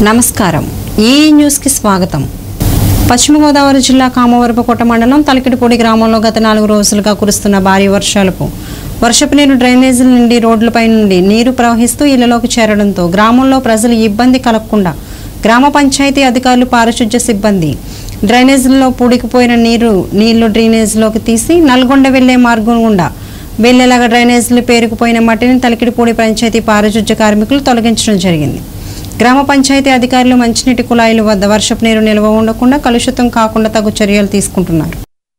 నమస్కారం ఈ న్యూస్కి స్వాగతం పశ్చిమ గోదావరి జిల్లా కామవరపుకోట మండలం తలకిడిపూడి గ్రామంలో గత నాలుగు రోజులుగా కురుస్తున్న భారీ వర్షాలకు వర్షపు నీరు డ్రైనేజీల నుండి రోడ్లపై నుండి నీరు ప్రవహిస్తూ ఇళ్లలోకి చేరడంతో గ్రామంలో ప్రజలు ఇబ్బంది కలగకుండా గ్రామ పంచాయతీ అధికారులు పారిశుధ్య సిబ్బంది డ్రైనేజీల్లో పూడికిపోయిన నీరు నీళ్లు డ్రైనేజీలోకి తీసి నల్గొండ వెళ్లే మార్గం గుండా వెళ్లేలాగా డ్రైనేజీలు పేరుకుపోయిన మట్టిని తలకిడిపూడి పంచాయతీ పారిశుధ్య కార్మికులు తొలగించడం జరిగింది గ్రామ పంచాయతీ అధికారులు మంచినీటి కుళాయిల వద్ద వర్షపు నీరు నిల్వ ఉండకుండా కలుషితం కాకుండా తగు చర్యలు తీసుకుంటున్నారు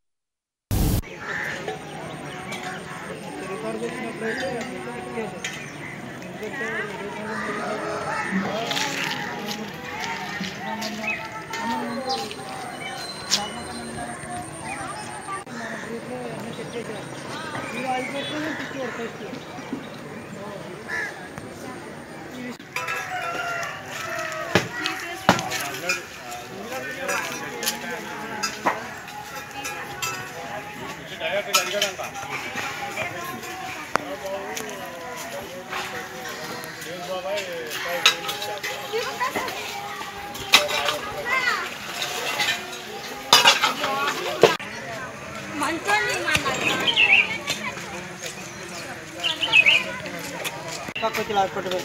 పక్క వచ్చి లాక్కొట్టు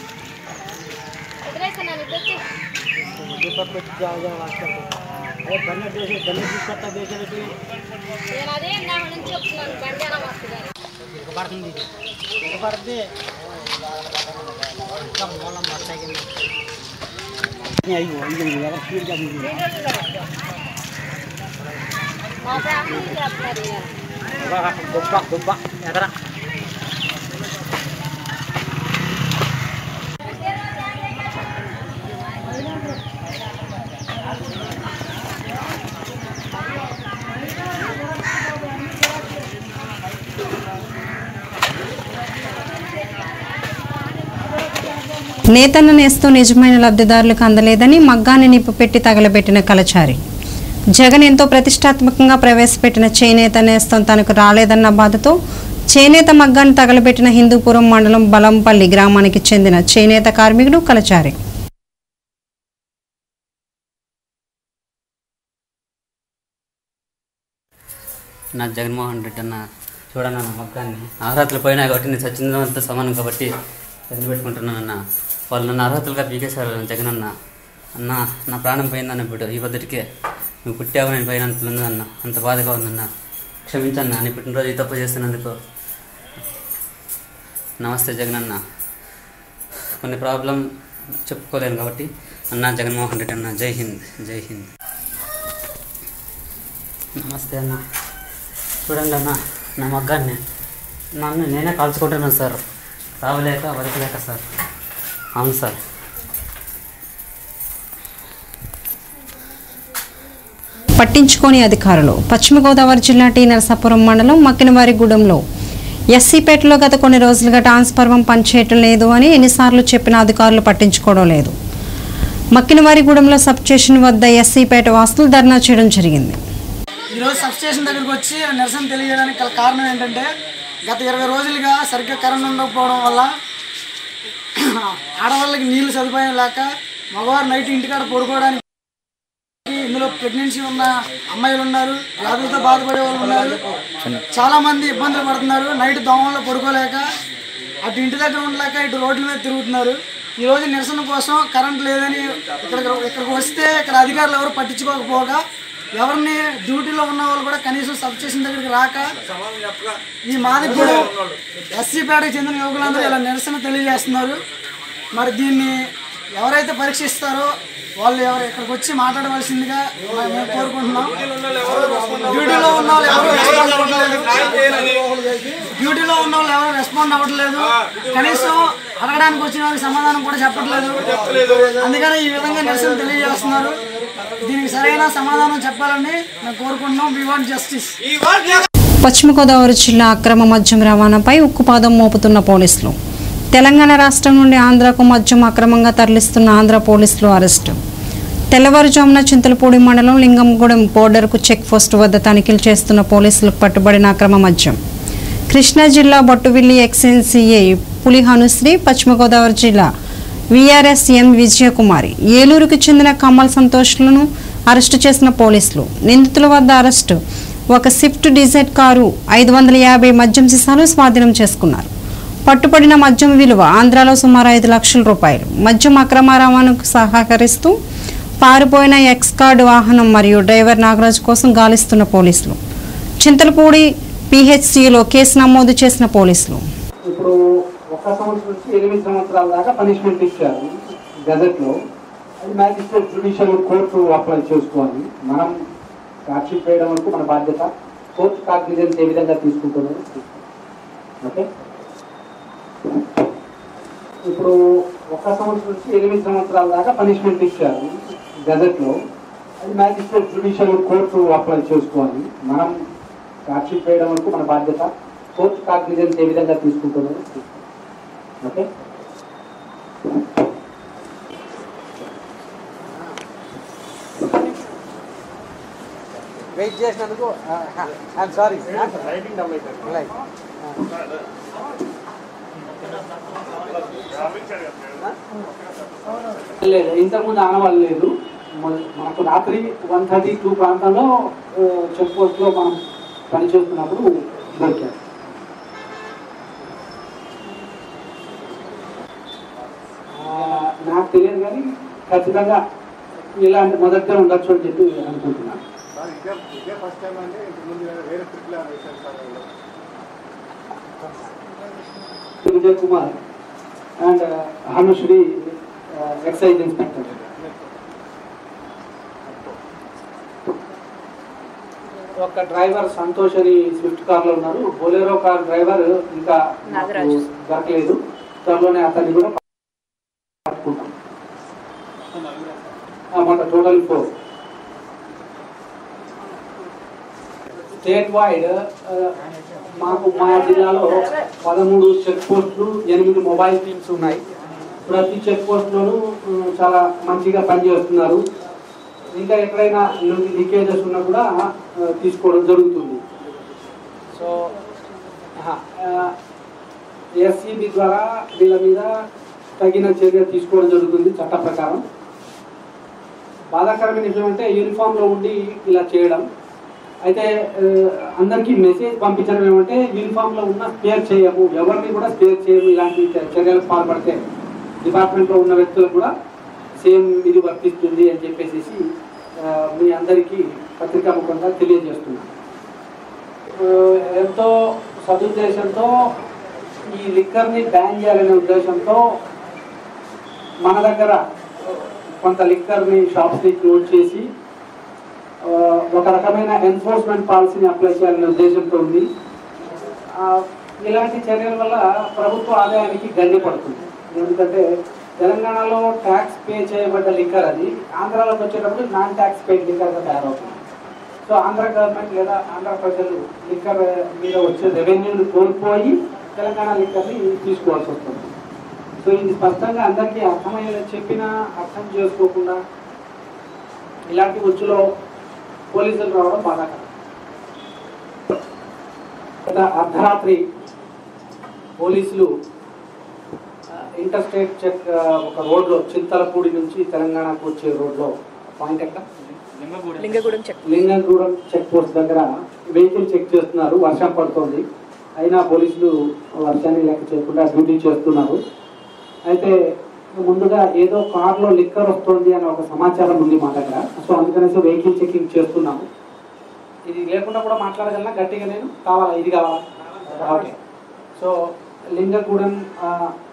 ఈ పక్క వచ్చి జాగా జాగా లాక్కొట్టు అదే బండి చేసి బండి తీసుకొస్తా చేసేది పడుతుంది పడుతుంది ఇంకా మూలం మొత్తం అయ్యో ఇది ఎవరు స్పీడ్ గొప్ప గొప్ప ఎదరా నేతన్న నేస్తూ నిజమైన లబ్ధిదారులకు అందలేదని మగ్గాన్ని నిప్పు పెట్టి తగలబెట్టిన కలచారి జగన్ ఎంతో ప్రతిష్టాత్మకంగా ప్రవేశపెట్టిన చేనేత నేస్తం తనకు రాలేదన్న బాధతో చేనేత మగ్గాన్ని తగలబెట్టిన హిందూపురం మండలం బలంపల్లి గ్రామానికి చెందిన చేనేత కార్మికుడు కలచారి నా జగన్మోహన్ రెడ్డి అన్న చూడన్న నా మగ్గాన్ని అర్హతలు పోయినా కాబట్టి నేను సచిన్నంత సమానం కాబట్టి ఎందుకు పెట్టుకుంటున్నానన్న వాళ్ళు నన్ను అర్హతలుగా పీకేశారు జగన్ అన్న అన్న నా ప్రాణం పోయిందన్న ఇప్పుడు ఈ పద్ధతికే నువ్వు పుట్టావు నేను పోయినంత ఉందన్న అంత బాధగా ఉందన్న క్షమించన్న అని పుట్టినరోజు ఈ తప్పు చేస్తున్నందుకు నమస్తే జగన్ అన్న కొన్ని ప్రాబ్లం చెప్పుకోలేను కాబట్టి అన్న జగన్మోహన్ రెడ్డి అన్న జై హింద్ జై హింద్ నమస్తే అన్న చూడండి అన్న నా మగ్గాన్ని నన్ను నేనే కాల్చుకుంటున్నాను సార్ రావలేక బతకలేక సార్ అవును సార్ పట్టించుకోని అధికారులు పశ్చిమ గోదావరి జిల్లా టీ నరసాపురం మండలం మక్కినవారిగూడెంలో ఎస్సీపేటలో గత కొన్ని రోజులుగా ట్రాన్స్ఫార్మం పనిచేయటం లేదు అని ఎన్నిసార్లు చెప్పిన అధికారులు పట్టించుకోవడం లేదు మక్కినవారిగూడెంలో సబ్ స్టేషన్ వద్ద ఎస్సీపేట వాసులు ధర్నా చేయడం జరిగింది ఈరోజు సబ్ స్టేషన్ దగ్గరికి వచ్చి నిరసన తెలియజేయడానికి గల కారణం ఏంటంటే గత ఇరవై రోజులుగా సరిగ్గా కరెంట్ ఉండకపోవడం వల్ల ఆడవాళ్ళకి నీళ్ళు సదుపాయం లేక మగవారు నైట్ ఇంటికాడ పడుకోవడానికి ఇందులో ప్రెగ్నెన్సీ ఉన్న అమ్మాయిలు ఉన్నారు వ్యాధులతో బాధపడే వాళ్ళు ఉన్నారు చాలా మంది ఇబ్బందులు పడుతున్నారు నైట్ దోమల్లో పడుకోలేక అటు ఇంటి దగ్గర ఉండలేక ఇటు రోడ్ల మీద తిరుగుతున్నారు ఈ రోజు నిరసన కోసం కరెంట్ లేదని ఇక్కడ ఇక్కడికి వస్తే ఇక్కడ అధికారులు ఎవరు పట్టించుకోకపోగా ఎవరిని డ్యూటీలో ఉన్న వాళ్ళు కూడా కనీసం సబ్ స్టేషన్ దగ్గరికి రాక ఈ మాదిగూడెం ఎస్సీ పేటకు చెందిన యువకులందరూ ఇలా నిరసన తెలియజేస్తున్నారు మరి దీన్ని ఎవరైతే పరీక్షిస్తారో వాళ్ళు ఎవరు ఇక్కడికి వచ్చి మాట్లాడవలసిందిగా మేము కోరుకుంటున్నాం డ్యూటీలో ఉన్న వాళ్ళు ఎవరు రెస్పాండ్ అవ్వట్లేదు డ్యూటీలో ఉన్న వాళ్ళు ఎవరు రెస్పాండ్ అవ్వట్లేదు కనీసం అడగడానికి వచ్చిన వాళ్ళకి సమాధానం కూడా చెప్పట్లేదు అందుకని ఈ విధంగా నిరసన తెలియజేస్తున్నారు దీనికి సరైన సమాధానం చెప్పాలని మేము కోరుకుంటున్నాం వి వాంట్ జస్టిస్ పశ్చిమ గోదావరి జిల్లా అక్రమ మద్యం రవాణాపై ఉక్కుపాదం మోపుతున్న పోలీసులు తెలంగాణ రాష్ట్రం నుండి ఆంధ్రకు మద్యం అక్రమంగా తరలిస్తున్న ఆంధ్ర పోలీసులు అరెస్టు తెల్లవారుజామున చింతలపూడి మండలం లింగంగూడెం బోర్డర్కు చెక్ పోస్ట్ వద్ద తనిఖీలు చేస్తున్న పోలీసులకు పట్టుబడిన అక్రమ మద్యం కృష్ణా జిల్లా బొట్టువిల్లి ఎక్సైజ్ సిఐ పులిహనుశ్రీ పశ్చిమ గోదావరి జిల్లా విఆర్ఎస్ ఎం విజయకుమారి ఏలూరుకు చెందిన కమల్ సంతోష్లను అరెస్టు చేసిన పోలీసులు నిందితుల వద్ద అరెస్టు ఒక స్విఫ్ట్ డిజైర్ కారు ఐదు వందల యాభై మద్యం సీసాలు స్వాధీనం చేసుకున్నారు పట్టుబడిన మద్యం విలువ ఆంధ్రాలో సుమారు ఐదు లక్షల రూపాయలు మద్యం అక్రమ రవాణాకు సహకరిస్తూ పారిపోయిన ఎక్స్ కార్డు వాహనం మరియు డ్రైవర్ నాగరాజు కోసం గాలిస్తున్న పోలీసులు చింతలపూడి పిహెచ్సిలో కేసు నమోదు చేసిన పోలీసులు ఇప్పుడు ఒక సంవత్సరం నుంచి ఎనిమిది సంవత్సరాల దాకా పనిష్మెంట్ ఇచ్చారు గజెట్ లో అది మ్యాజిస్ట్రేట్ జుడిషియల్ కోర్టు అప్లై చేసుకోవాలి మనం సాక్షి చేయడం వరకు మన బాధ్యత కోర్టు కాగ్నిజెన్స్ ఏ విధంగా తీసుకుంటున్నారు ఓకే ఇప్పుడు ఒక సంవత్సరం నుంచి ఎనిమిది సంవత్సరాల దాకా పనిష్మెంట్ ఇచ్చారు గజెట్ లో అది మ్యాజిస్ట్రేట్ జుడిషియల్ కోర్టు అప్లై చేసుకోవాలి మనం సాక్షి చేయడం వరకు మన బాధ్యత కోర్టు కాగ్నిజెన్స్ ఏ విధంగా తీసుకుంటున్నారు ఓకే వెయిట్ చేసినందుకు ఐఎమ్ సారీ లేదు ఇంతకుముందు ఆనవాళ్ళు లేదు మన- మనకు రాత్రి వన్ థర్టీ టూ ప్రాంతంలో చెక్ పోస్ట్లో మనం పనిచేస్తున్నప్పుడు దొరికారు ఆ, నాకు తెలియదు కానీ ఖచ్చితంగా ఇలాంటి మొదటిగా ఉండొచ్చు అని చెప్పి అనుకుంటున్నాను సార్ ఇదే ఇదే ఫస్ట్ టైం అంటే ఇంతకు ముందు వేరే ట్రిప్లో వేశారు సార్ వీళ్ళు. Vijay Kumar and హనుశ్రీ excise inspector ఒక డ్రైవర్ సంతోష్ అని స్విఫ్ట్ కార్ లో ఉన్నారు బొలెరో కార్ డ్రైవర్ ఇంకా నాకు దొరకలేదు త్వరలోనే అతన్ని కూడా పట్టుకుంటాం ఆ, మొత్తం టోటల్ ఫోర్ స్టేట్ వైడ్ ఆ, మాకు మా జిల్లాలో పదమూడు చెక్ పోస్టులు ఎనిమిది మొబైల్ టీమ్స్ ఉన్నాయి ప్రతి చెక్ పోస్ట్లోనూ ఆ, చాలా మంచిగా పనిచేస్తున్నారు ఇంకా ఎక్కడైనా లీకేజెస్ ఉన్నా కూడా ఆ, తీసుకోవడం జరుగుతుంది సో ఎస్సీబీ ద్వారా వీళ్ళ మీద తగిన చర్య తీసుకోవడం జరుగుతుంది చట్ట ప్రకారం బాధాకరమైన విషయం అంటే యూనిఫామ్ లో ఉండి ఇలా చేయడం అయితే ఆ, అందరికీ మెసేజ్ పంపించడం ఏమంటే యూనిఫామ్ లో ఉన్న స్పేర్ చేయము ఎవరిని కూడా స్పేర్ చేయము ఇలాంటి చ- చర్యలకు పాల్పడితే డిపార్ట్మెంట్ లో ఉన్న వ్యక్తులకు కూడా సేమ్ ఇది వర్తిస్తుంది అని చెప్పేసి ఆ, మీ అందరికీ పత్రికా ముఖంగా తెలియజేస్తున్నాను ఆ, ఎంతో సదుద్దేశంతో ఈ లిక్కర్ని బ్యాన్ చేయాలనే ఉద్దేశంతో మన దగ్గర కొంత లిక్కర్ని షాప్స్ని క్లోజ్ చేసి ఆ, ఒక రకమైన ఎన్ఫోర్స్మెంట్ పాలసీని అప్లై చేయాలనే ఉద్దేశంతో ఉంది ఆ, ఇలాంటి చర్యల వల్ల ప్రభుత్వ ఆదాయానికి గండి పడుతుంది ఎందుకంటే తెలంగాణలో ట్యాక్స్ పే చేయబడ్డ లిక్కర్ అది ఆంధ్రాలోకి వచ్చేటప్పుడు నాన్ ట్యాక్స్ పెయిడ్ లిక్కర్గా తయారవుతుంది సో ఆంధ్ర గవర్నమెంట్ లేదా ఆంధ్ర ప్రజలు లిక్కర్ మీద వచ్చే రెవెన్యూని కోల్పోయి తెలంగాణ లిక్కర్ని తీసుకోవాల్సి వస్తుంది సో ఇది స్పష్టంగా అందరికీ అర్థమయ్యేలా చెప్పినా అర్థం చేసుకోకుండా ఇలాంటి ఉచ్చులో పోలీసులు రావడం బాధాకరం గత అర్ధరాత్రి పోలీసులు ఆ, ఇంటర్ స్టేట్ చెక్ ఆ, ఒక రోడ్లో చింతలపూడి నుంచి తెలంగాణకు వచ్చే రోడ్లో పాయింట్ ఎక్కడ Lingagudem check Lingagudem check post దగ్గర వెహికల్ చెక్ చేస్తున్నారు వర్షం పడుతోంది అయినా పోలీసులు వర్షాన్ని లెక్క చేయకుండా డ్యూటీ చేస్తున్నారు అయితే ముందుగా ఏదో కార్లో లిక్కర్ వస్తుంది అనే ఒక సమాచారం ఉంది మా దగ్గర సో అందుకనేసి వెహికల్ చెకింగ్ చేస్తున్నాము ఇది లేకుండా కూడా మాట్లాడగలనా గట్టిగా నేను కావాలా ఇది కావాలా ఓకే సో లింగగూడెం ఆ,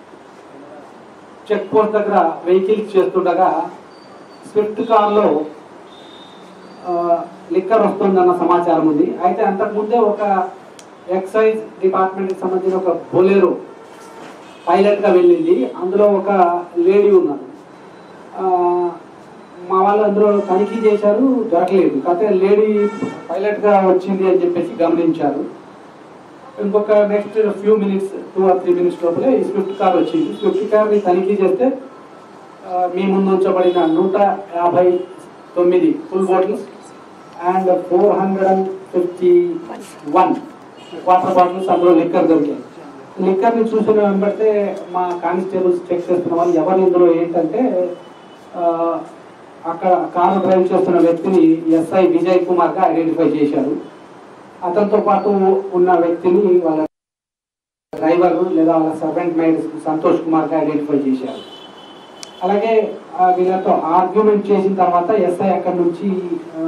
చెక్ పోస్ట్ దగ్గర వెహికల్స్ చేస్తుండగా స్విఫ్ట్ కార్లో ఆ, లిక్కర్ వస్తుందన్న సమాచారం ఉంది అయితే అంతకుముందే ఒక ఎక్సైజ్ డిపార్ట్మెంట్కి సంబంధించిన ఒక బొలేరో పైలట్గా వెళ్ళింది అందులో ఒక లేడీ ఉన్నారు ఆ, మా వాళ్ళు అందులో తనిఖీ చేశారు దొరకలేదు కాకపోతే లేడీ పైలట్గా వచ్చింది అని చెప్పేసి గమనించారు ఇంకొక next few minutes two or three minutes లోపలే ఈ స్విఫ్ట్ కార్ వచ్చింది స్విఫ్ట్ కార్ని తనిఖీ చేస్తే ఆ, మీ ముందు ఉంచబడిన నూట యాభై తొమ్మిది full bottles and four hundred and fifty one water bottles అందులో లిక్కర్ దొరికాయి లిక్కర్ని చూసిన వెంబడితే మా కానిస్టేబుల్స్ చెక్ చేస్తున్న వాళ్ళు ఎవరు ఇందులో ఏంటంటే ఆ, అక్కడ కారు డ్రైవ్ చేస్తున్న వ్యక్తిని ఎస్ఐ విజయ్ కుమార్ గా ఐడెంటిఫై చేశారు అతనితో పాటు ఉన్న వ్యక్తిని వాళ్ళ డ్రైవర్ లేదా వాళ్ళ సర్వెంట్ మేడ్ సంతోష్ కుమార్ గా ఐడెంటిఫై చేశారు అలాగే ఆ, వీళ్ళతో ఆర్గ్యుమెంట్ చేసిన తర్వాత ఎస్ఐ అక్కడి నుంచి ఆ,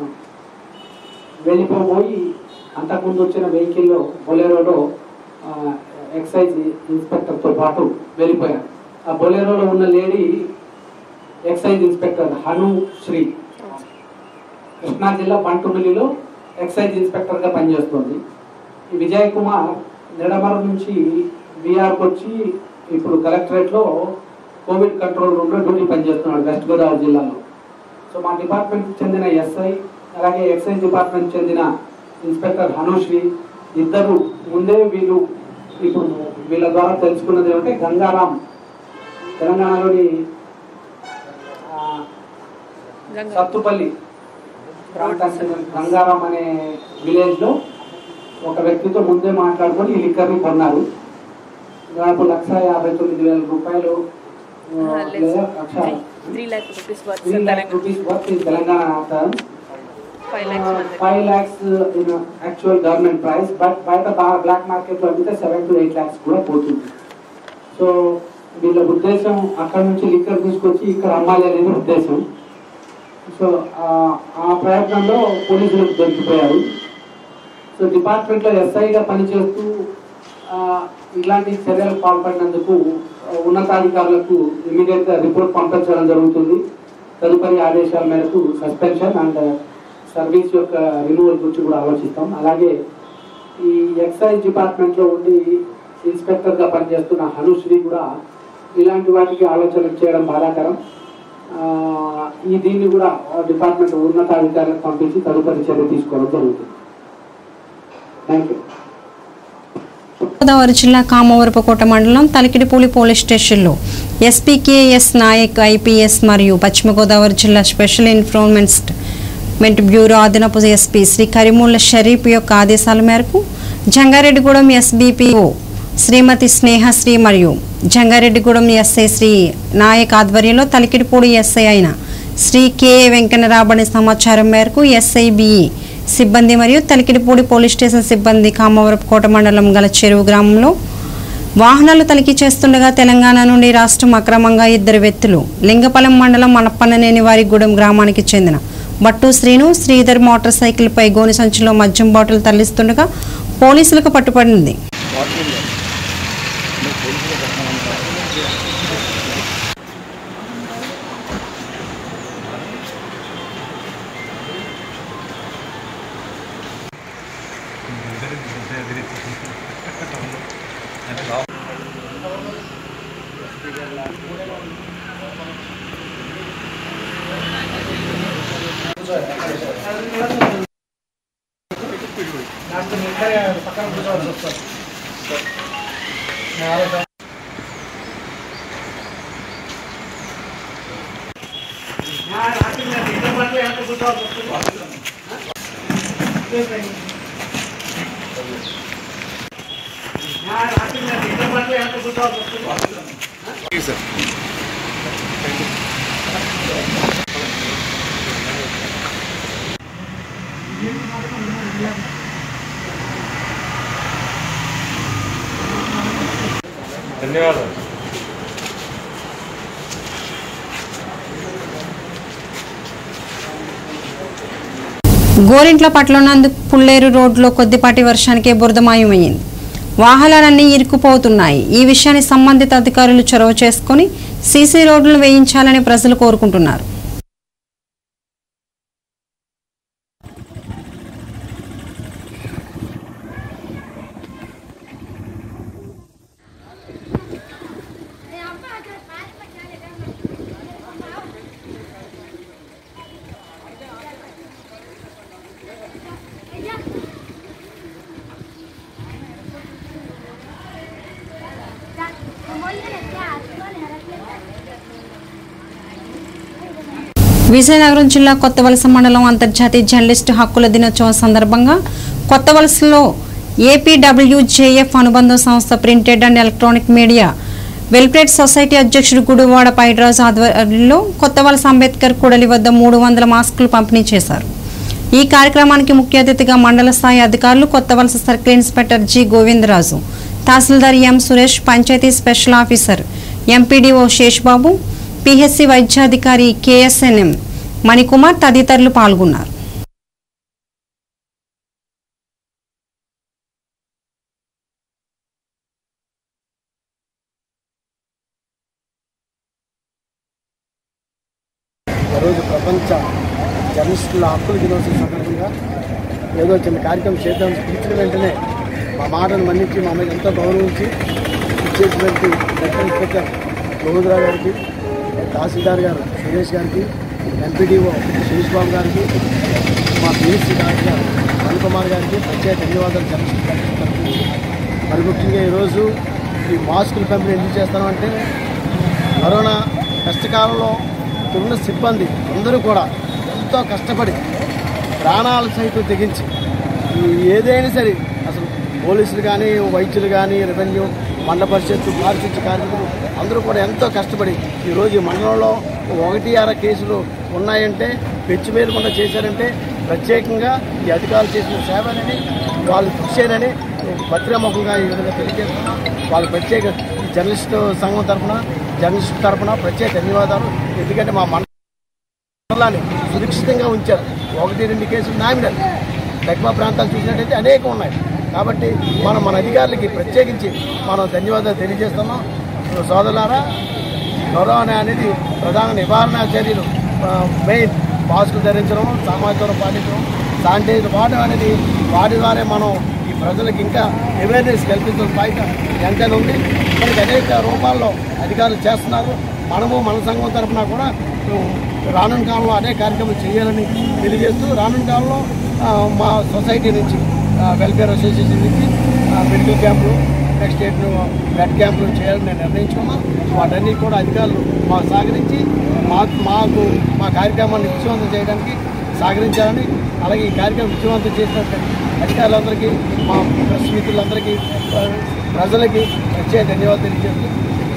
వెళ్ళిపోయి అంతకుముందు వచ్చిన వెహికల్లో బొలెరోలో ఆ, ఎక్సైజ్ ఇన్స్పెక్టర్తో పాటు వెళ్ళిపోయారు ఆ బొలెరోలో ఉన్న lady excise inspector Hanushri Krishna జిల్లా బంటుమిల్లిలో ఎక్సైజ్ ఇన్స్పెక్టర్గా పనిచేస్తుంది ఈ విజయ్ కుమార్ నిడమర నుంచి బీఆర్కి వచ్చి ఇప్పుడు కలెక్టరేట్లో కోవిడ్ కంట్రోల్ రూమ్లో డ్యూటీ పనిచేస్తున్నాడు వెస్ట్ గోదావరి జిల్లాలో సో మా డిపార్ట్మెంట్కి చెందిన ఎస్ఐ అలాగే ఎక్సైజ్ డిపార్ట్మెంట్ చెందిన ఇన్స్పెక్టర్ హనుశ్రీ ఇద్దరు ముందే వీళ్ళు ఇప్పుడు వీళ్ళ ద్వారా తెలుసుకున్నది ఏమంటే గంగారాం తెలంగాణలోని ఆ, సత్తుపల్లి ప్రాంతానికి చెందిన గంగారాం అనే విలేజ్ లో ఒక వ్యక్తితో ముందే మాట్లాడుకొని ఈ లిక్కర్ని కొన్నారు దాదాపు లక్ష యాభై తొమ్మిది వేల రూపాయలు ఆ, లేదా లక్ష three lakh rupees worth three lakh rupees worth in Telangana terms five lakhs five lakhs in actual government price but బయట బ్లాక్ మార్కెట్ లో అమ్మితే సెవెన్ టు ఎయిట్ ల్యాక్స్ కూడా పోతుంది సో వీళ్ళ ఉద్దేశం అక్కడ నుంచి లిక్కర్ తీసుకొచ్చి ఇక్కడ అమ్మాలి అనేది ఉద్దేశం సో ఆ- ఆ ప్రయత్నంలో పోలీసులకు దొరికిపోయారు సో డిపార్ట్మెంట్లో ఎస్ఐగా పనిచేస్తూ ఆ, ఇలాంటి చర్యలకు పాల్పడినందుకు ఆ, ఉన్నతాధికారులకు ఇమీడియట్ గా రిపోర్ట్ పంపించడం జరుగుతుంది తదుపరి ఆదేశాల మేరకు సస్పెన్షన్ అండ్ సర్వీస్ యొక్క రిమూవల్ గురించి కూడా ఆలోచిస్తాం అలాగే ఈ ఎక్సైజ్ డిపార్ట్మెంట్ లో ఉండి ఇన్స్పెక్టర్ గా పనిచేస్తున్న హనుశ్రీ కూడా ఇలాంటి వాటికి ఆలోచన చేయడం బాధాకరం ఆ, ఈ దీన్ని కూడా డిపార్ట్మెంట్ ఉన్నతాధికారులకు పంపించి తదుపరి చర్య తీసుకోవడం జరుగుతుంది థ్యాంక్ యూ గోదావరి జిల్లా కామవరపుకోట మండలం తలికిడిపూలి పోలీస్ స్టేషన్లో ఎస్పీకేఎస్ నాయక్ ఐపీఎస్ మరియు పశ్చిమ గోదావరి జిల్లా స్పెషల్ ఇన్ఫోర్స్మెంట్ బ్యూరో అదనపు ఎస్పీ శ్రీ కరిముల్ల షరీఫ్ యొక్క ఆదేశాల మేరకు జంగారెడ్డిగూడెం ఎస్బీపీఓ శ్రీమతి స్నేహశ్రీ మరియు జంగారెడ్డిగూడెం ఎస్ఐ శ్రీ నాయక్ ఆధ్వర్యంలో తలికిడిపూడి ఎస్ఐ అయిన శ్రీ కె వెంకన్నరాబడి సమాచారం మేరకు ఎస్ఐబిఈ సిబ్బంది మరియు తలికిడిపూడి పోలీస్ స్టేషన్ సిబ్బంది కామవరపుకోట మండలం గల చెరువు గ్రామంలో వాహనాలు తనిఖీ చేస్తుండగా తెలంగాణ నుండి రాష్ట్రం అక్రమంగా ఇద్దరు వ్యక్తులు లింగపలెం మండలం మనప్పన్ననేని వారిగూడెం గ్రామానికి చెందిన బట్టు శ్రీను శ్రీధర్ మోటార్ సైకిల్పై గోని సంచిలో మద్యం బాటిల్ తరలిస్తుండగా పోలీసులకు పట్టుపడింది గోరింట్ల పట్లనందు పుల్లేరు రోడ్లో కొద్దిపాటి వర్షానికే బురదమాయమైంది వాహనాలన్నీ ఇరుక్కుపోతున్నాయి ఈ విషయాన్ని సంబంధిత అధికారులు చొరవ చేసుకొని సీసీ రోడ్లను వేయించాలని ప్రజలు కోరుకుంటున్నారు విజయనగరం జిల్లా కొత్త వలస మండలం అంతర్జాతీయ జర్నలిస్టు హక్కుల దినోత్సవం సందర్భంగా కొత్త వలసలో ఏపీడబ్ల్యూజేఎఫ్ అనుబంధ సంస్థ printed and electronic media welfare society అధ్యక్షుడు గుడివాడ పైడ్రాజు ఆధ్వర్యంలో కొత్త వలస అంబేద్కర్ కూడలి వద్ద మూడు వందల మాస్కులు పంపిణీ చేశారు ఈ కార్యక్రమానికి ముఖ్య అతిథిగా మండల స్థాయి అధికారులు కొత్త వలస circle inspector G Govindaraju tahsildar M Suresh panchayat special officer MPDO Sheshbabu PHC వైద్యాధికారి కేఎస్ఎన్ఎం మణికుమార్ తదితరులు పాల్గొన్నారు ఈరోజు ప్రపంచ జర్నలిస్టుల హక్కుల దినోత్సవం సందర్భంగా ఏదో చిన్న కార్యక్రమం చేద్దాం పిలిచిన వెంటనే మా మాటను మన్నించి మా మీద ఎంతో గౌరవించి ఇచ్చేసినటువంటి హెడ్ ఇన్స్పెక్టర్ గోవిందరావు గారికి తహసీల్దార్ గారు సురేష్ గారికి ఎంపీడీఓ సురేష్ బాబు గారికి మా పిఎస్సీ డాక్టర్ మణికుమార్ గారికి ప్రత్యేక ధన్యవాదాలు జర్నలిస్ట్ మరి ముఖ్యంగా ఈరోజు ఈ మాస్కులు పంపిణీ ఎందుకు చేస్తామంటే కరోనా కష్టకాలంలో ఉన్న సిబ్బంది అందరూ కూడా ఎంతో కష్టపడి ప్రాణాలు సైతం తెగించి ఈ ఏదైనా సరే అసలు పోలీసులు కానీ వైద్యులు కానీ రెవెన్యూ మండల పరిషత్తు పారిశుద్ధ్య కార్మికులు అందరూ కూడా ఎంతో కష్టపడి ఈరోజు ఈ మండలంలో ఒకటి అర కేసులు ఉన్నాయంటే పెచ్చు మేలుకుండా చేశారంటే ప్రత్యేకంగా ఈ అధికారులు చేసిన సేవలని వాళ్ళు కృషినని భద్రముఖంగా ఈ విధంగా తెలియజేస్తున్నాం వాళ్ళు ప్రత్యేక ఈ జర్నలిస్టు సంఘం తరఫున జర్నలిస్టు తరఫున ప్రత్యేక ధన్యవాదాలు ఎందుకంటే మా మండలాన్ని సురక్షితంగా ఉంచారు ఒకటి రెండు కేసులు నామినల్ తక్కువ ప్రాంతాలు చూసినట్టయితే అనేకం ఉన్నాయి కాబట్టి మనం మన అధికారులకి ప్రత్యేకించి మనం ధన్యవాదాలు తెలియజేస్తున్నాం సోదరులారా కరోనా అనేది ప్రధాన నివారణ చర్యలు ఆ, మెయిన్ మాస్కులు ధరించడం సామాజిక దూరం పాటించడం శానిటైజర్ వాడడం అనేది వాటి ద్వారా మనం ఈ ప్రజలకు ఇంకా అవేర్నెస్ కల్పించడం బాధ్యత ఎంతైనా ఉంది మనకి అనేక రూపాల్లో అధికారులు చేస్తున్నారు మనము మన సంఘం తరఫున కూడా ఉమ్, రానున్న కాలంలో అనేక కార్యక్రమాలు చేయాలని తెలియజేస్తూ రానున్న కాలంలో ఆ, మా సొసైటీ నుంచి ఆ, వెల్ఫేర్ అసోసియేషన్ నుంచి ఆ, మెడికల్ క్యాంపులు నెక్స్ట్ డేట్ బ్లడ్ క్యాంపులు చేయాలని నేను నిర్ణయించుకున్నాం వాటన్నీ కూడా అధికారులు మాకు సహకరించి మాకు మాకు మా కార్యక్రమాన్ని విజయవంతం చేయడానికి సహకరించాలని అలాగే ఈ కార్యక్రమం విజయవంతం చేసినటువంటి అధికారులందరికీ మా ప్రెస్ మిత్రులందరికీ ఆ, ప్రజలకి ప్రత్యేక ధన్యవాదాలు తెలియజేస్తూ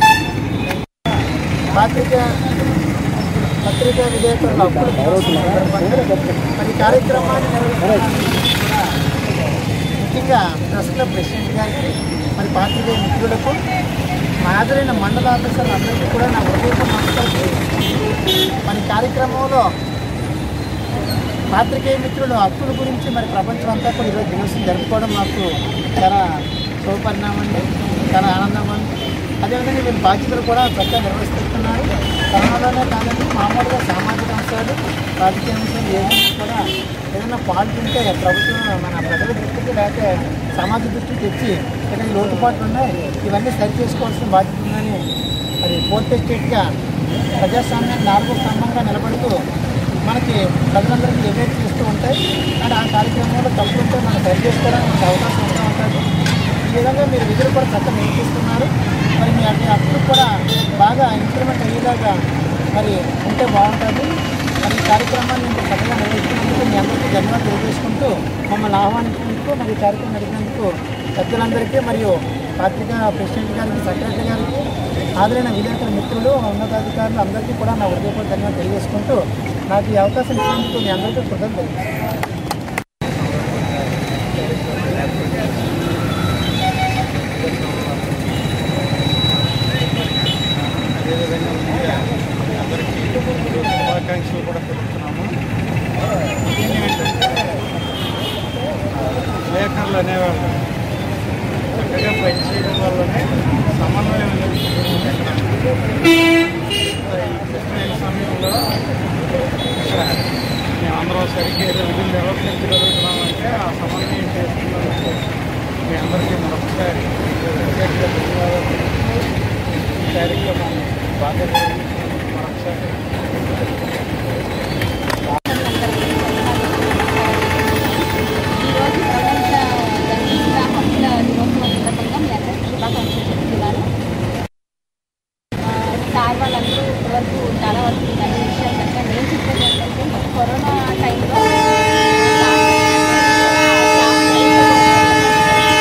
పత్రిక పత్రికా విలేకరుల హక్కుల దినోత్సవం సందర్భంగా మరి కార్యక్రమాన్ని నిర్వహించడానికి కూడా ముఖ్యంగా ప్రెస్ క్లబ్ ప్రెసిడెంట్ గారికి మరి పాత్రికేయ మిత్రులకు మా హాజరైన మండల ఆఫీసర్లు అందరికీ కూడా నా హృదయపూర్వక నమస్కారం మరి కార్యక్రమంలో పాత్రికేయ మిత్రులు హక్కుల గురించి మరి ప్రపంచం అంతా కూడా ఈరోజు దినోత్సవం జరుపుకోవడం మాకు చాలా శుభపరిణామం అండి చాలా ఆనందం అండి అదేవిధంగా వీళ్ళ బాధ్యతలు కూడా చక్కగా నిర్వహిస్తున్నారు కరోనాలోనే కాదండి మామూలుగా సామాజిక అంశాలు రాజకీయ అంశాలు ఏదైనా కూడా ఏదైనా ఫాల్ట్ ఉంటే ప్రభుత్వం మన ప్రజల దృష్టికి లేకపోతే సమాజ దృష్టికి తెచ్చి ఏదైనా లోటుపాట్లు ఉన్నాయి ఇవన్నీ సరి చేసుకోవాల్సిన బాధ్యత ఉందని మరి ఫోర్త్ స్టేట్గా ప్రజాస్వామ్యాన్ని నాలుగో స్తంభంగా నిలబడుతూ మనకి ప్రజలందరికీ ఎవేట్ చేస్తూ ఉంటాయి అండ్ ఆ కార్యక్రమంలో తప్పుంటే మనం సరి చేసుకోవడానికి మనకు అవకాశం ఉంటూ ఉంటుంది ఈ విధంగా మీరు విధులు కూడా చక్కగా నిర్వహిస్తున్నారు మరి మీ అన్ని హక్కులు కూడా బాగా ఇంప్లిమెంట్ అయ్యేలాగా మరి ఉంటే బాగుంటుంది మరి ఈ కార్యక్రమాన్ని ఇంత చక్కగా నిర్వహిస్తున్నందుకు మీ అందరికీ ధన్యవాదాలు తెలియజేసుకుంటూ మమ్మల్ని ఆహ్వానించినందుకు మరి ఈ కార్యక్రమం నడిపినందుకు పెద్దలందరికీ మరియు పత్రికా ప్రెసిడెంట్ గారికి సెక్రటరీ గారికి హాజరైన విలేకరుల మిత్రులు ఉన్నతాధికారులు అందరికీ కూడా నా హృదయపూర్వక ధన్యవాదాలు తెలియజేసుకుంటూ నాకు ఈ అవకాశం ఇచ్చినందుకు మీ అందరికీ కృతజ్ఞతలు అదేవిధంగా మీడియా అందరికీ శుభాకాంక్షలు కూడా తెలుపుతున్నాము ఏంటంటే లేఖర్లు అనేవాళ్ళు చక్కగా పనిచేయడం వల్లనే సమన్వయం అనేది కుదురుతుంది. ఈ కృష్ణయ్య సమయంలో ఇక్కడ మేమందరం సరిగ్గా ఏదో విధులు నిర్వర్తించగలుగుతున్నామంటే ఆ సమన్వయం చేస్తున్నందుకు మీ అందరికీ మరొకసారి ప్రత్యేక ధన్యవాదాలు ఈ కార్యక్రమాన్ని బాగా నిర్వహించినందుకు మరొకసారి ఈరోజు ప్రపంచ జర్నలిస్టుల హక్కుల దినోత్సవం సందర్భంగా మీ అందరికీ శుభాకాంక్షలు చెప్తున్నాను ఆ, సార్ వాళ్ళందరూ ఇప్పటివరకు చాలా వరకు అన్ని విషయాలు చెప్పారు నేను చెప్పేది ఏంటంటే కరోనా టైంలో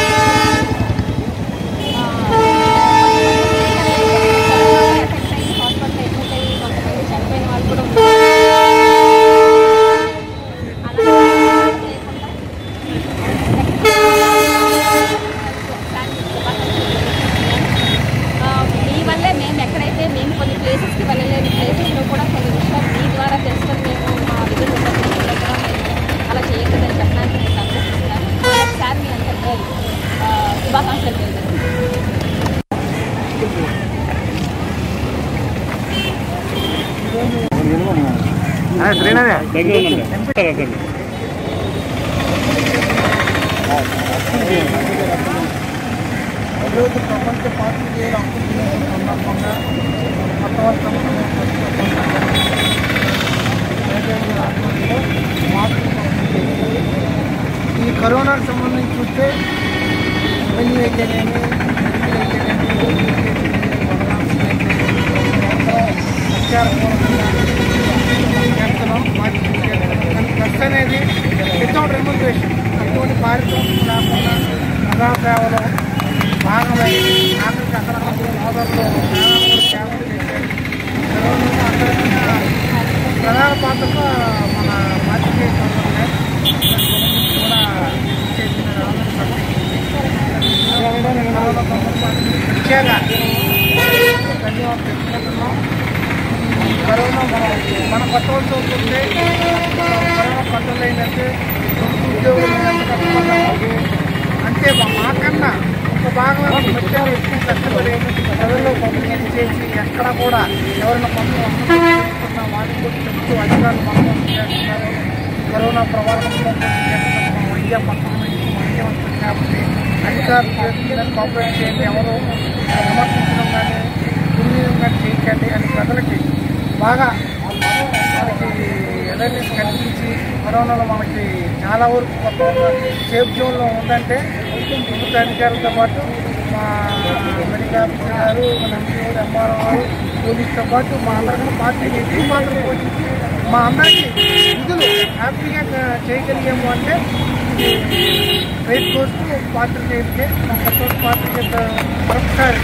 ఈరోజు ప్రపంచ పాత్రికేయుల హక్కు దినోత్సవం సందర్భంగా కొత్త ఈ కరోనాకు సంబంధించి చూస్తే రెవెన్యూ అయితేనేమి మెడికల్ అయితేనేమి చేస్తున్నాం ప్లస్ అనేది వితౌట్ రెమ్యూనరేషన్ ఎటువంటి పారిశ్రామిక లేకుండా ప్రజా సేవలో భాగమై ఆఖరికి అక్కడ సోదరులు సేవలు చేశారు కరోనా అందరికన్నా ప్రధాన పాత్రలో మన పాత్రికేయ సోదరులే కూడా చేసిన ముఖ్యంగా ధన్యవాదాలు తెలుసుకుంటున్నాం కరోనా మనం మన పట్టవలసి వస్తుంటే కరోనా కంట్రోల్ అయినట్టు ఉద్యోగులు ఎంత కష్టపడ్డాము అంటే మా- మాకన్నా ఒక భాగం ముఖ్యంగా ఎక్కువ కష్టపడి ప్రజల్లో పంపిణీ చేసి ఎక్కడ కూడా ఎవరైనా పనులు వస్తున్నా వాటిని కూడా చెప్తూ అధికారులు మనం చేస్తున్నారు కరోనా ప్రవాహంలో చేస్తున్నాం అయ్యా పక్కన నుంచి అయ్యా వస్తుంది కాబట్టి అధికారులు చేస్తుందని కోఆపరేట్ చేయండి ఎవరు విమర్శించడం కానీ దుర్వినియోగం కానీ చేయకండి అని ప్రజలకి బాగా మనకి అవేర్నెస్ కల్పించి కరోనాలో మనకి చాలా వరకు కొత్త సేఫ్ జోన్లో ఉందంటే ప్రభుత్వ అధికారులతో పాటు మా మెడికల్ ఆఫీసర్ గారు మన ఎంపీఓ ఎంఆర్ఓ గారు పోలీసుతో పాటు మా అందరికీ పార్టీ ఎక్కువ మాత్రం పోషించి మా అందరికీ విధులు హ్యాపీగా చేయగలిగాము అంటే రేట్ కోస్తూ పాత్ర చేస్తే మా కొత్త పాత్ర మరొకసారి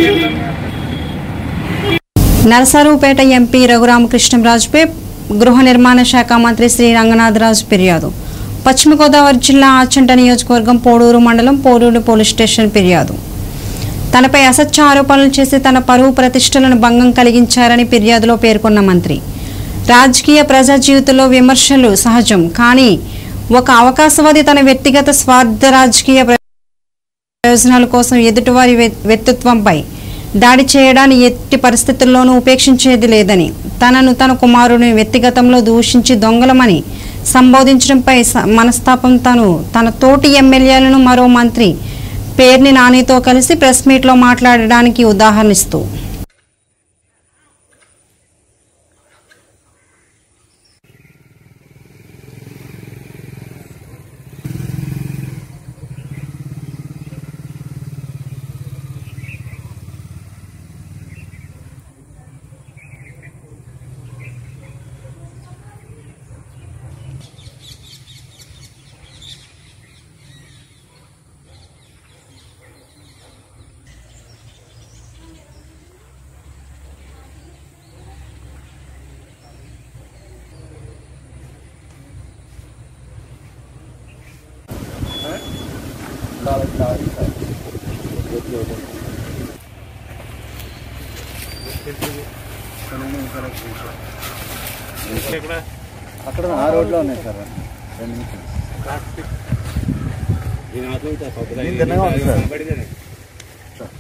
నరసరావుపేట ఎంపీ రఘురామకృష్ణంరాజుపై గృహ నిర్మాణ శాఖ మంత్రి శ్రీ రంగనాథరాజు ఫిర్యాదు పశ్చిమ గోదావరి జిల్లా ఆచంట నియోజకవర్గం పోడూరు మండలం పోడూరు పోలీస్ స్టేషన్ ఫిర్యాదు తనపై అసత్య ఆరోపణలు చేసి తన పరువు ప్రతిష్టలను భంగం కలిగించారని ఫిర్యాదులో పేర్కొన్న మంత్రి రాజకీయ ప్రజా జీవితంలో విమర్శలు సహజం కానీ ఒక అవకాశవాది తన వ్యక్తిగత స్వార్థ రాజకీయ ప్రయోజనాల కోసం ఎదుటివారి వ్య- వ్యక్తిత్వంపై దాడి చేయడాన్ని ఎట్టి పరిస్థితుల్లోనూ ఉపేక్షించేది లేదని తనను తన కుమారుని వ్యక్తిగతంలో దూషించి దొంగలమని సంబోధించడంపై స- మనస్తాపం తను తన తోటి ఎమ్మెల్యేలను మరో మంత్రి పేర్ని నానితో కలిసి ప్రెస్ మీట్లో మాట్లాడడానికి ఉదాహరణిస్తూ అక్కడ ఆ రోడ్లో ఉన్నాయి సార్ రెండు నిమిషాలు ఇది తిన్నగా ఉంది సార్. సార్.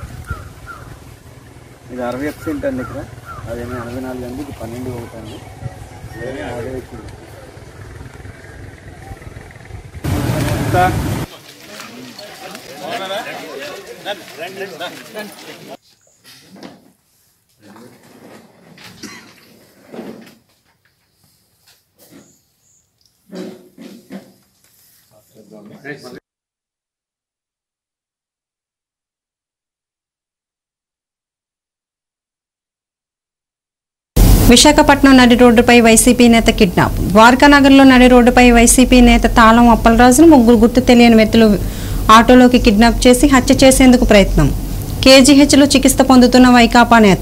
ఇది అరవై ఒక్క సెంట్ అండి ఇక్కడ అదేమో ఎనభై నాలుగు అండి ఇది పన్నెండు ఒకటి అండి అదే వచ్చింది విశాఖపట్నం నడి రోడ్డుపై వైసీపీ నేత కిడ్నాప్ ద్వారకానగర్లో నడి రోడ్డుపై వైసీపీ నేత తాళం అప్పలరాజును ముగ్గురు గుర్తు తెలియని వ్యక్తులు ఆటోలోకి కిడ్నాప్ చేసి హత్య చేసేందుకు ప్రయత్నం కేజీహెచ్లో చికిత్స పొందుతున్న వైకాపా నేత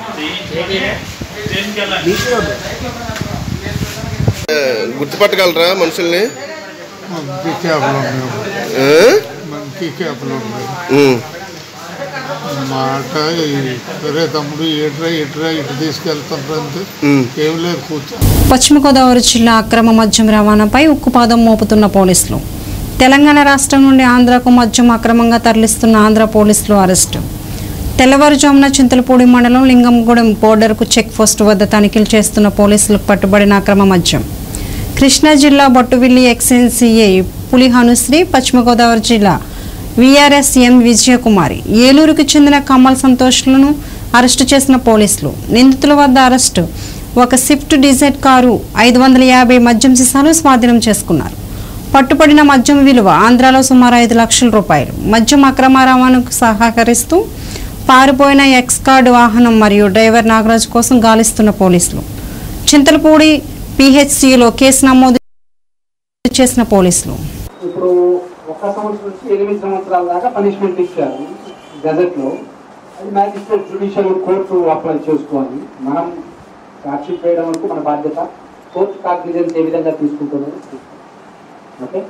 గుర్తుపట్టగలరా మనుషుల్ని మనకి చేపలు ఉన్నాయి ఆ? మనకి చేపలు ఉన్నాయి ఉమ్. మాట సరే తమ్ముడు ఏట్రా ఎట్రా ఇటు తీసుకెళ్తారు అంతే ఉమ్. ఏం లేదు కూర్చో పశ్చిమ గోదావరి జిల్లా అక్రమ మద్యం రవాణాపై ఉక్కుపాదం మోపుతున్న పోలీసులు తెలంగాణ రాష్ట్రం నుండి ఆంధ్రకు మద్యం అక్రమంగా తరలిస్తున్న ఆంధ్ర పోలీసులు అరెస్టు తెల్లవారుజామున చింతలపూడి మండలం లింగంగూడెం బోర్డర్కు చెక్ పోస్ట్ వద్ద తనిఖీలు చేస్తున్న పోలీసులకు పట్టుబడిన అక్రమ మద్యం కృష్ణా జిల్లా బొట్టువిల్లి ఎక్సైజ్ సిఐ పులి హనుశ్రీ పశ్చిమ గోదావరి జిల్లా విఆర్ఎస్ ఎం విజయకుమారి ఏలూరుకు చెందిన కమల్ సంతోష్లను అరెస్టు చేసిన పోలీసులు నిందితుల వద్ద అరెస్టు ఒక స్విఫ్ట్ డిజైర్ కారు ఐదు వందల యాభై మద్యం సీసాలు స్వాధీనం చేసుకున్నారు పట్టుబడిన మద్యం విలువ ఆంధ్రాలో సుమారు ఐదు లక్షల రూపాయలు మద్యం అక్రమ రవాణాకు సహకరిస్తూ పారిపోయిన ఎక్స్ కార్డు వాహనం మరియు డ్రైవర్ నాగరాజు కోసం గాలిస్తున్న పోలీసులు చింతలపూడి పిహెచ్సిలో కేసు నమోదు చేసిన పోలీసులు ఇప్పుడు ఒక సంవత్సరం నుంచి ఎనిమిది సంవత్సరాల దాకా పనిష్మెంట్ ఇచ్చారు గజెట్లో అది మ్యాజిస్ట్రేట్ జుడిషియల్ కోర్టు అప్లై చేసుకోవాలి మనం సాక్షి చేయడం వరకు మన బాధ్యత కోర్టు కాగ్నిజెన్స్ ఏ విధంగా తీసుకుంటున్నారు ఓకే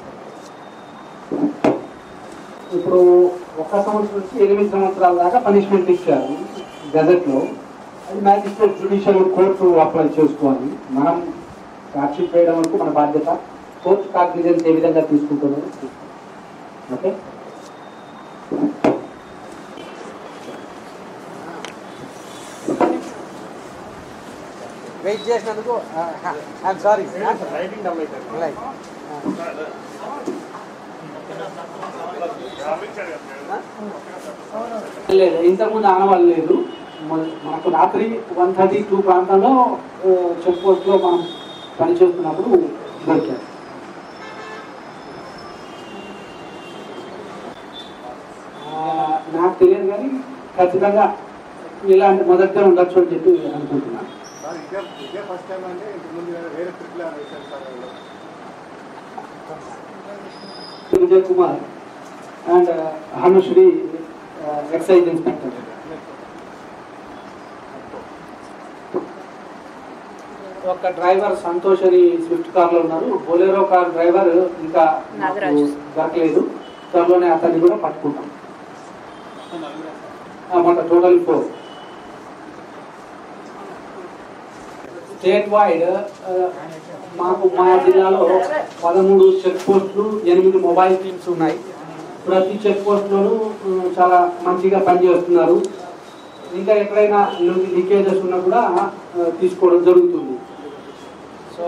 ఇప్పుడు ఒక సంవత్సరం నుంచి ఎనిమిది సంవత్సరాల దాకా పనిష్మెంట్ ఇచ్చారు గజెట్లో అది మ్యాజిస్ట్రేట్ జుడిషియల్ కోర్టు అప్లై చేసుకోవాలి మనం సాక్షి చేయడం వరకు మన బాధ్యత కోర్టు కాగ్నిజెన్స్ ఏ విధంగా తీసుకుంటున్నారు ఓకే వెయిట్ చేసినందుకు సారీ లేదు ఇంతకుముందు ఆనవాళ్ళు లేదు మన- మనకు రాత్రి వన్ థర్టీ టూ ప్రాంతంలో చెక్ పోస్ట్లో మనం పనిచేస్తున్నప్పుడు దొరికారు ఆ, నాకు తెలియదు కానీ ఖచ్చితంగా ఇలాంటి మొదటిగా ఉండొచ్చు అని చెప్పి అనుకుంటున్నాను Vijay Kumar and హనుశ్రీ excise inspector ఒక డ్రైవర్ సంతోష్ అని స్విఫ్ట్ కార్ లో ఉన్నారు బొలెరో కార్ డ్రైవర్ ఇంకా నాకు నాగరాజు. దొరకలేదు త్వరలోనే అతన్ని కూడా పట్టుకుంటాం ఆ, మొత్తం టోటల్ ఫోర్ స్టేట్ వైడ్ ఆ, మాకు మా జిల్లాలో పదమూడు చెక్ పోస్టులు ఎనిమిది మొబైల్ టీమ్స్ ఉన్నాయి ప్రతి చెక్ పోస్ట్లోనూ ఆ, చాలా మంచిగా పనిచేస్తున్నారు ఇంకా ఎక్కడైనా లీకేజెస్ ఉన్నా కూడా ఆ, తీసుకోవడం జరుగుతుంది సో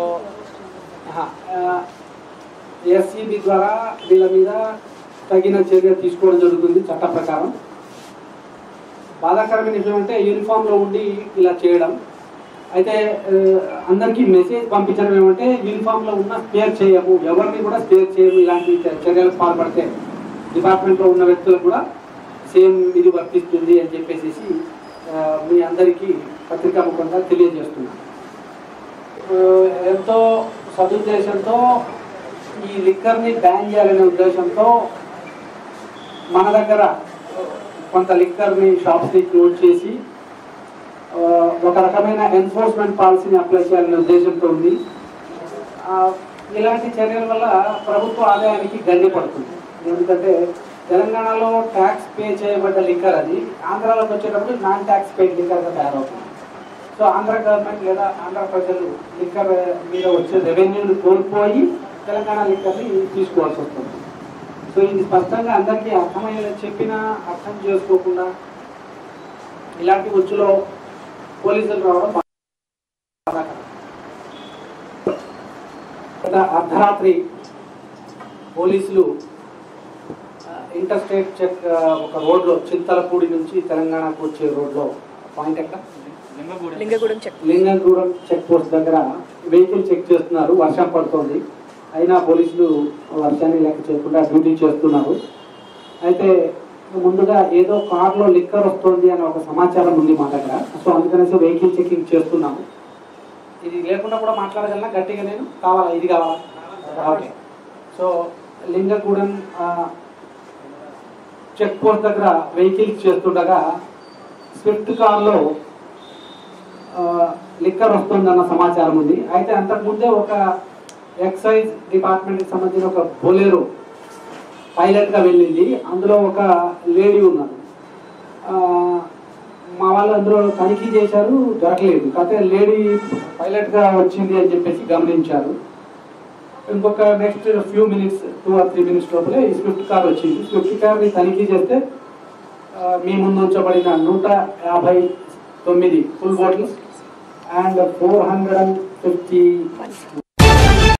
ఎస్సీబీ ద్వారా వీళ్ళ మీద తగిన చర్య తీసుకోవడం జరుగుతుంది చట్ట ప్రకారం బాధాకరమైన విషయం అంటే యూనిఫామ్లో ఉండి ఇలా చేయడం అయితే ఆ, అందరికీ మెసేజ్ పంపించడం ఏమంటే యూనిఫామ్లో ఉన్న స్పేర్ చేయము ఎవరిని కూడా స్పేర్ చేయము ఇలాంటి చ- చర్యలకు పాల్పడితే డిపార్ట్మెంట్లో ఉన్న వ్యక్తులకు కూడా సేమ్ ఇది వర్తిస్తుంది అని చెప్పేసి ఆ, మీ అందరికీ పత్రికా ముఖంగా తెలియజేస్తున్నాను ఆ, ఎంతో సదుద్దేశంతో ఈ లిక్కర్ని బ్యాన్ చేయాలనే ఉద్దేశంతో మన దగ్గర కొంత లిక్కర్ని షాప్స్ని క్లోజ్ చేసి ఆ, ఒక రకమైన ఎన్ఫోర్స్మెంట్ పాలసీని అప్లై చేయాలనే ఉద్దేశంతో ఉంది ఆ, ఇలాంటి చర్యల వల్ల ప్రభుత్వ ఆదాయానికి గండి పడుతుంది ఎందుకంటే తెలంగాణలో ట్యాక్స్ పే చేయబడ్డ లిక్కర్ అది ఆంధ్రాలోకి వచ్చేటప్పుడు నాన్ ట్యాక్స్ పేడ్ లిక్కర్గా తయారవుతుంది సో ఆంధ్ర గవర్నమెంట్ లేదా ఆంధ్ర ప్రజలు లిక్కర్ మీద వచ్చే రెవెన్యూని కోల్పోయి తెలంగాణ లిక్కర్ని తీసుకోవాల్సి వస్తుంది సో ఇది స్పష్టంగా అందరికీ అర్థమయ్యేలా చెప్పినా అర్థం చేసుకోకుండా ఇలాంటి ఉచ్చులో పోలీసులు రావడం బాధాకరం. గత అర్ధరాత్రి పోలీసులు ఆ, ఇంటర్ స్టేట్ చెక్ ఆ, ఒక రోడ్లో చింతలపూడి నుంచి తెలంగాణకు వచ్చే రోడ్లో పాయింట్ ఎక్కడ Lingagudem check Lingamgudem check post దగ్గర వెహికల్ చెక్ చేస్తున్నారు వర్షం పడుతోంది అయినా పోలీసులు వర్షాన్ని లెక్క చేయకుండా డ్యూటీ చేస్తున్నారు అయితే ముందుగా ఏదో కార్లో లిక్కర్ వస్తుంది అనే ఒక సమాచారం ఉంది మా దగ్గర సో అందుకనేసి వెహికల్ చెకింగ్ చేస్తున్నాము ఇది లేకుండా కూడా మాట్లాడగలనా గట్టిగా నేను కావాలా ఇది కావాలా ఓకే సో లింగగూడెం ఆ, చెక్ పోస్ట్ దగ్గర వెహికల్స్ చేస్తుండగా స్విఫ్ట్ కార్లో ఆ, లిక్కర్ వస్తుందన్న సమాచారం ఉంది అయితే అంతకుముందే ఒక ఎక్సైజ్ డిపార్ట్మెంట్కి సంబంధించిన ఒక బొలేరో పైలట్గా వెళ్ళింది అందులో ఒక లేడీ ఉన్నారు ఆ, మా వాళ్ళు అందులో తనిఖీ చేశారు దొరకలేదు కాకపోతే లేడీ పైలట్గా వచ్చింది అని చెప్పేసి గమనించారు ఇంకొక next few minutes two or three minutes లోపలే ఈ స్విఫ్ట్ కార్ వచ్చింది స్విఫ్ట్ కార్ని తనిఖీ చేస్తే ఆ, మీ ముందు ఉంచబడిన నూట యాభై తొమ్మిది full bottles and four hundred and fifty